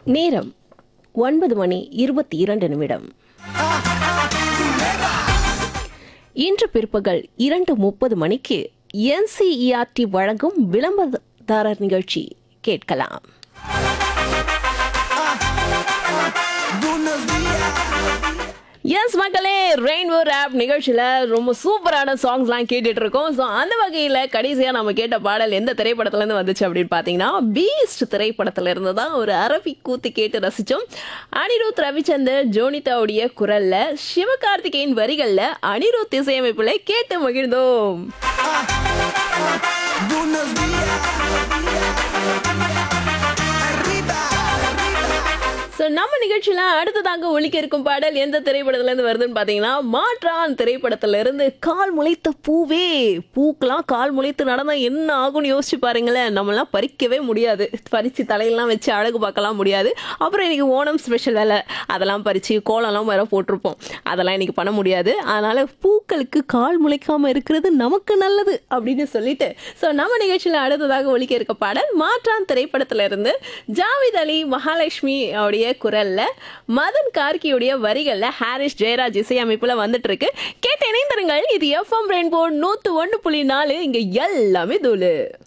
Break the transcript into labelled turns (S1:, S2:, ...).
S1: நேரம் ஒன்பது மணி இருபத்தி இரண்டு நிமிடம் இன்று பிற்பகல் இரண்டு முப்பது மணிக்கு என்சிஇஆர்டி வழங்கும் விளம்பரதாரர் நிகழ்ச்சி கேட்கலாம் எஸ் மக்களே ரெயின்போ ரேப் நிகழ்ச்சியில் ரொம்ப சூப்பரான சாங்ஸ்லாம் கேட்டுட்டு இருக்கோம் ஸோ அந்த வகையில் கடைசியாக நம்ம கேட்ட பாடல் எந்த திரைப்படத்துலேருந்து வந்துச்சு அப்படின்னு பார்த்தீங்கன்னா பீஸ்ட் திரைப்படத்துல இருந்து தான் ஒரு அரபிக் கூத்து கேட்டு ரசித்தோம் அனிருத் ரவிச்சந்தர் ஜோனிதாவுடைய குரலில் சிவகார்த்திகேயன் வரிகளில் அனிருத் இசையமைப்பில் கேட்டு மகிழ்ந்தோம்
S2: Buenos días. Arriba.
S1: ஸோ நம்ம நிகழ்ச்சியில் அடுத்ததாக ஒலிக்க இருக்கும் பாடல் எந்த திரைப்படத்துலேருந்து வருதுன்னு பார்த்தீங்கன்னா மாற்றான் திரைப்படத்திலிருந்து கால் முளைத்த பூவே பூக்கெல்லாம் கால் முளைத்து நடந்தால் என்ன ஆகும்னு யோசிச்சு பாருங்களேன் நம்மளாம் பறிக்கவே முடியாது பறித்து தலையெல்லாம் வச்சு அழகு பார்க்கலாம் முடியாது அப்புறம் இன்னைக்கு ஓணம் ஸ்பெஷல் வேலை அதெல்லாம் பறித்து கோலம்லாம் வேற போட்டிருப்போம் அதெல்லாம் இன்னைக்கு பண்ண முடியாது அதனால் பூக்களுக்கு கால் முளைக்காமல் இருக்கிறது நமக்கு நல்லது அப்படின்னு சொல்லிட்டு ஸோ நம்ம நிகழ்ச்சியில் அடுத்ததாக ஒலிக்க இருக்க பாடல் மாற்றான் திரைப்படத்திலிருந்து ஜாவித் அலி மகாலட்சுமி உடைய குரல்ல மதன் கார்கியுடைய வரிகள்ல ஹாரிஸ் ஜெயராஜ் இசையமைப்புல வந்துட்டு இருக்கு கேட்டு இணைந்திருங்கள் இது எஃப்எம் ரெயின்போ நூத்து ஒன்று புள்ளி நாலு இங்க எல்லாமே தூளு